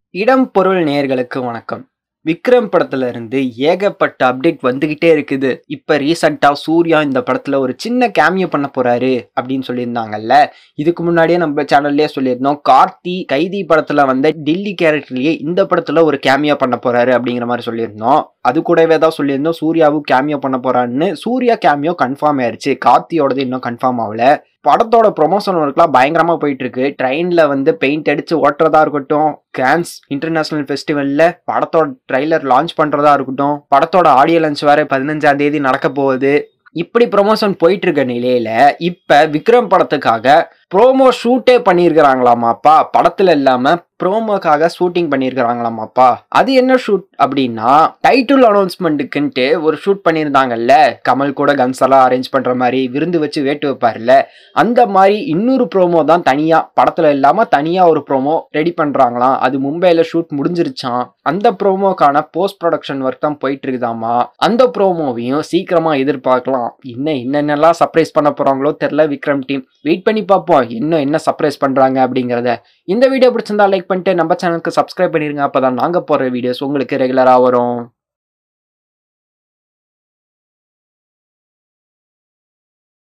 இடம் பொருள் நேயர்களுக்கு வணக்கம் விக்ரம் படத்துல இருந்து ஏகப்பட்ட அப்டேட் வந்துகிட்டே இருக்குது இப்ப ரீசெண்டா சூர்யா இந்த படத்துல ஒரு சின்ன கேமியோ பண்ண போறாரு அப்படின்னு சொல்லியிருந்தாங்கல்ல இதுக்கு முன்னாடியே நம்ம சேனல்லே சொல்லியிருந்தோம் கார்த்தி கைதி படத்துல வந்த டில்லி கேரக்டர்லயே இந்த படத்துல ஒரு கேமியோ பண்ண போறாரு அப்படிங்கிற மாதிரி சொல்லியிருந்தோம் அது கூடவே தான் சொல்லியிருந்தோம் சூர்யாவும் கேமியோ பண்ண போறான்னு சூர்யா கேமியோ கன்ஃபார்ம் ஆயிருச்சு கார்த்தியோடது இன்னும் கன்ஃபார்ம் ஆகல படத்தோட ப்ரொமோஷன் ஒர்க்லாம் பயங்கரமா போயிட்டு இருக்கு ட்ரெயின்ல வந்து பெயிண்ட் அடிச்சு ஓட்டுறதா இருக்கட்டும் கேன்ஸ் இன்டர்நேஷனல் ஃபெஸ்டிவல்ல படத்தோட ட்ரைலர் லான்ச் பண்றதா இருக்கட்டும் படத்தோட ஆடியோ லான்ச் வேற பதினஞ்சாம் தேதி நடக்க போகுது இப்படி ப்ரொமோஷன் போயிட்டு இருக்க நிலையில இப்ப விக்ரம் படத்துக்காக ப்ரோமோ ஷூட்டே பண்ணியிருக்கிறாங்களாமாப்பா படத்துல இல்லாம ப்ரோமோக்காக ஷூட்டிங் பண்ணியிருக்கிறாங்களாமாப்பா அது என்ன ஷூட் அப்படின்னா டைட்டில் அனௌன்ஸ்மெண்ட்டுக்குன்ட்டு ஒரு ஷூட் பண்ணியிருந்தாங்கல்ல கமல் கூட கன்ஸ் எல்லாம் அரேஞ்ச் பண்ற மாதிரி விருந்து வச்சு வேட்டு வைப்பார்ல அந்த மாதிரி இன்னொரு ப்ரோமோ தான் தனியா படத்துல இல்லாம தனியா ஒரு ப்ரோமோ ரெடி பண்றாங்களாம் அது மும்பைல ஷூட் முடிஞ்சிருச்சான் அந்த ப்ரோமோக்கான போஸ்ட் ப்ரொடக்ஷன் ஒர்க் தான் போயிட்டு இருக்குதாமா அந்த ப்ரோமோவையும் சீக்கிரமா எதிர்பார்க்கலாம் இன்னும் என்னென்னலாம் சர்ப்ரைஸ் பண்ண போறாங்களோ தெரியல விக்ரம் டீம் வெயிட் பண்ணி பார்ப்போம் இன்னும் என்ன சர்ப்ரைஸ் பண்றாங்க அப்படிங்கறத இந்த வீடியோ பிடிச்சிருந்தா லைக் பண்ணிட்டு நம்ம சேனலுக்கு சப்ஸ்கிரைப் பண்ணிருங்க அப்பதான் நாங்க போற வீடியோஸ் உங்களுக்கு ரெகுலரா வரும்